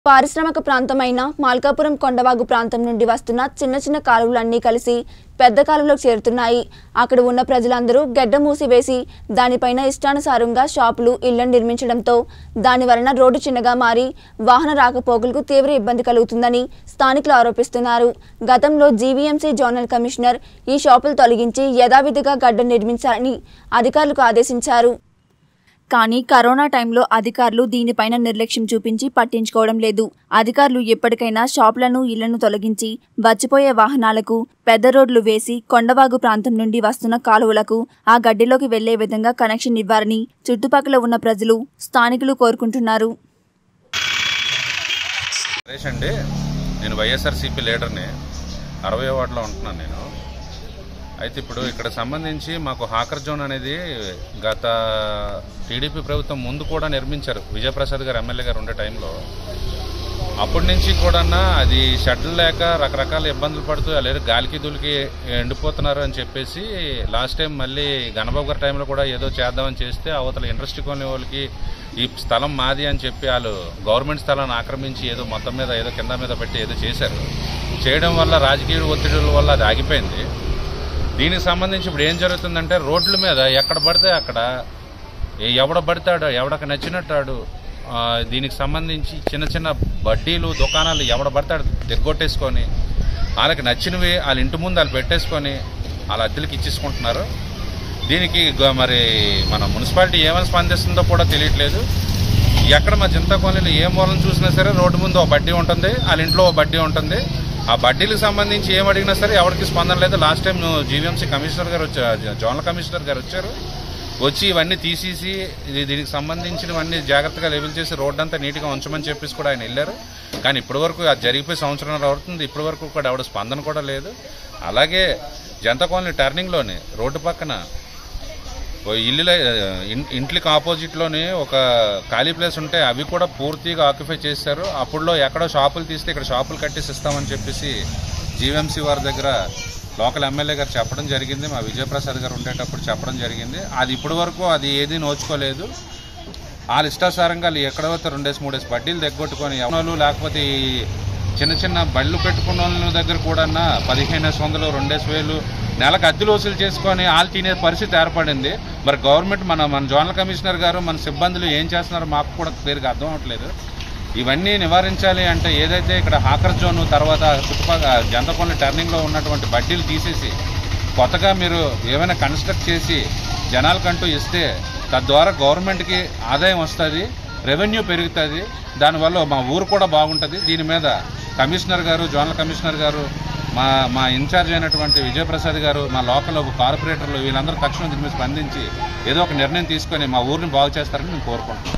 పారిశ్రామిక ప్రాంతమైన మాల్కాపురం కొండవాగు ప్రాంతం నుండి వస్తున్న చిన్న చిన్న కాలువలన్నీ కలిసి పెద్ద కాలువలోకి చేరుతున్నాయి అక్కడ ఉన్న ప్రజలందరూ గడ్డ మూసివేసి దానిపైన ఇష్టానుసారంగా షాపులు ఇళ్లను నిర్మించడంతో దాని వలన రోడ్డు చిన్నగా మారి వాహన రాకపోకలకు తీవ్ర ఇబ్బంది కలుగుతుందని స్థానికులు ఆరోపిస్తున్నారు గతంలో జీవీఎంసీ జోనల్ కమిషనర్ ఈ షాపులు తొలగించి యథావిధిగా గడ్డ నిర్మించాలని అధికారులకు ఆదేశించారు కానీ కరోనా టైంలో అధికారులు దీనిపైన నిర్లక్ష్యం చూపించి పట్టించుకోవడం లేదు అధికారులు ఎప్పటికైనా షాపులను ఇళ్లను తొలగించి వచ్చిపోయే వాహనాలకు పెద్ద రోడ్లు వేసి కొండవాగు ప్రాంతం నుండి వస్తున్న కాలువలకు ఆ గడ్డిలోకి వెళ్లే విధంగా కనెక్షన్ ఇవ్వాలని చుట్టుపక్కల ఉన్న ప్రజలు స్థానికులు కోరుకుంటున్నారు నరేష్ అండి నేను వైఎస్ఆర్సీపీ లీడర్ని అరవై వార్డులో ఉంటున్నాను నేను అయితే ఇప్పుడు ఇక్కడ సంబంధించి మాకు హాకర్ జోన్ అనేది గత టీడీపీ ప్రభుత్వం ముందు కూడా నిర్మించారు విజయప్రసాద్ గారు ఎమ్మెల్యే గారు ఉండే టైంలో అప్పటి నుంచి కూడా అది షెడ్లు లేక రకరకాల ఇబ్బందులు పడుతూ లేదా గాలికి దులికి ఎండిపోతున్నారు అని చెప్పేసి లాస్ట్ టైం మళ్ళీ గణబాబు గారి టైంలో కూడా ఏదో చేద్దామని చేస్తే అవతల ఇండస్ట్రీ కొనే వాళ్ళకి ఈ స్థలం మాది అని చెప్పి వాళ్ళు గవర్నమెంట్ స్థలాన్ని ఆక్రమించి ఏదో మొత్తం మీద ఏదో కింద మీద పెట్టి ఏదో చేశారు చేయడం వల్ల రాజకీయ ఒత్తిడుల వల్ల అది ఆగిపోయింది దీనికి సంబంధించి ఇప్పుడు ఏం జరుగుతుందంటే రోడ్ల మీద ఎక్కడ పడితే అక్కడ ఏ- ఎవడ పడతాడో ఎవడకు నచ్చినట్టాడు ఆ, దీనికి సంబంధించి చిన్న చిన్న బడ్డీలు దుకాణాలు ఎవడ పడతాడు దిగ్గొట్టేసుకొని వాళ్ళకి నచ్చినవి వాళ్ళ ఇంటి ముందు వాళ్ళు పెట్టేసుకొని వాళ్ళ అద్దెలకి ఇచ్చేసుకుంటున్నారు దీనికి గ- మరి మన మున్సిపాలిటీ ఏమని స్పందిస్తుందో కూడా తెలియట్లేదు ఎక్కడ మా చింత కాలనీలో ఏ మూలం చూసినా సరే రోడ్డు ముందు ఒక బడ్డీ ఉంటుంది వాళ్ళ ఇంట్లో ఒక బడ్డీ ఉంటుంది ఆ బడ్డీలకు సంబంధించి ఏం అడిగినా సరే ఎవరికి స్పందన లేదు లాస్ట్ టైం జీవీఎంసీ కమిషనర్ గారు వచ్చారు జోనల్ కమిషనర్ గారు వచ్చారు వచ్చి ఇవన్నీ తీసేసి ఇది దీనికి సంబంధించినవన్నీ జాగ్రత్తగా లెవెల్ చేసి రోడ్ అంతా నీట్గా ఉంచమని చెప్పేసి కూడా ఆయన వెళ్ళారు కానీ ఇప్పటివరకు అది జరిగిపోయి సంవత్సరం అవుతుంది ఇప్పటివరకు కూడా ఎవడ స్పందన కూడా లేదు అలాగే జనతా కాలనీ టర్నింగ్లోని రోడ్డు పక్కన ఓ ఇల్లుల ఇన్- ఇంట్లకి ఆపోజిట్లోనే ఒక ఖాళీ ప్లేస్ ఉంటే అవి కూడా పూర్తిగా ఆక్యుపై చేశారు అప్పుడులో ఎక్కడో షాపులు తీస్తే ఇక్కడ షాపులు కట్టేసి ఇస్తామని చెప్పేసి జీవీఎంసీ వారి దగ్గర లోకల్ ఎమ్మెల్యే గారు చెప్పడం జరిగింది మా విజయప్రసాద్ గారు ఉండేటప్పుడు చెప్పడం జరిగింది అది ఇప్పటి వరకు అది ఏది నోచుకోలేదు వాళ్ళ ఇష్టాసారంగా వాళ్ళు ఎక్కడైతే రెండేసి మూడేసి బడ్డీలు దగ్గొట్టుకొని ఎవరు లేకపోతే ఈ చిన్న చిన్న బళ్ళు పెట్టుకున్న వాళ్ళ దగ్గర కూడా పదిహేను వందలు రెండేసి వేలు నెలకు అద్దెలు వసూలు చేసుకొని వాళ్ళు తినే పరిస్థితి ఏర్పడింది మరి గవర్నమెంట్ మన మన జోనల్ కమిషనర్ గారు మన సిబ్బందులు ఏం చేస్తున్నారో మాకు కూడా పేరుగా అర్థం అవ్వట్లేదు ఇవన్నీ నివారించాలి అంటే ఏదైతే ఇక్కడ హాకర్ జోన్ తర్వాత చుట్టుపక్కల జంతకొండ టర్నింగ్లో ఉన్నటువంటి బడ్డీలు తీసేసి కొత్తగా మీరు ఏమైనా కన్స్ట్రక్ట్ చేసి జనాలకంటూ ఇస్తే తద్వారా గవర్నమెంట్కి ఆదాయం వస్తుంది రెవెన్యూ పెరుగుతుంది దానివల్ల మా ఊరు కూడా బాగుంటుంది దీని మీద కమిషనర్ గారు జోనల్ కమిషనర్ గారు మా మా ఇన్ఛార్జ్ అయినటువంటి విజయప్రసాద్ గారు మా లోకల్ కార్పొరేటర్లు వీళ్ళందరూ తక్షణం దీని మీద స్పందించి ఏదో ఒక నిర్ణయం తీసుకొని మా ఊరిని బాగు చేస్తారని మేము కోరుకుంటున్నాం